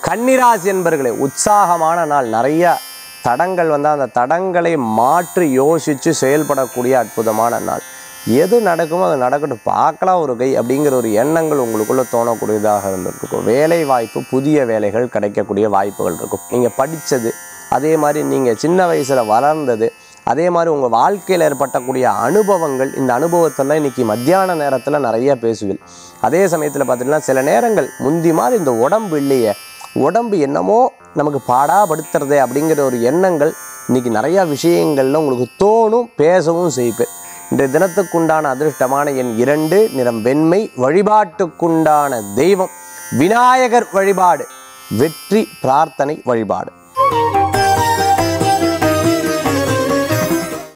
கன்னிராசி என்பர்களே உற்சாகமான நாள் நிறைய தடங்கள் வந்தால் அந்த தடங்களை மாற்றி யோசித்து செயல்படக்கூடிய அற்புதமான நாள் எது நடக்குமோ அது நடக்கட்டும் பார்க்கலாம் ஒரு கை அப்படிங்கிற ஒரு எண்ணங்கள் உங்களுக்குள்ள தோணக்கூடியதாக இருந்திருக்கும் வேலை வாய்ப்பு புதிய வேலைகள் கிடைக்கக்கூடிய வாய்ப்புகள் இருக்கும் நீங்கள் படித்தது அதே மாதிரி நீங்கள் சின்ன வயசில் வளர்ந்தது அதே மாதிரி உங்கள் வாழ்க்கையில் ஏற்பட்டக்கூடிய அனுபவங்கள் இந்த அனுபவத்தெல்லாம் இன்னைக்கு மத்தியான நேரத்தில் நிறைய பேசுவீள் அதே சமயத்தில் பார்த்தீங்கன்னா சில நேரங்கள் முந்தி மாதிரி இந்த உடம்பு இல்லையே உடம்பு என்னமோ நமக்கு பாடாப்படுத்துறதே அப்படிங்கிற ஒரு எண்ணங்கள் இன்னைக்கு நிறையா விஷயங்கள்ல உங்களுக்கு தோணும் பேசவும் செய்ப்பேன் இன்றைய தினத்துக்குண்டான அதிர்ஷ்டமான எண் இரண்டு நிறம் வெண்மை வழிபாட்டுக்குண்டான தெய்வம் விநாயகர் வழிபாடு வெற்றி பிரார்த்தனை வழிபாடு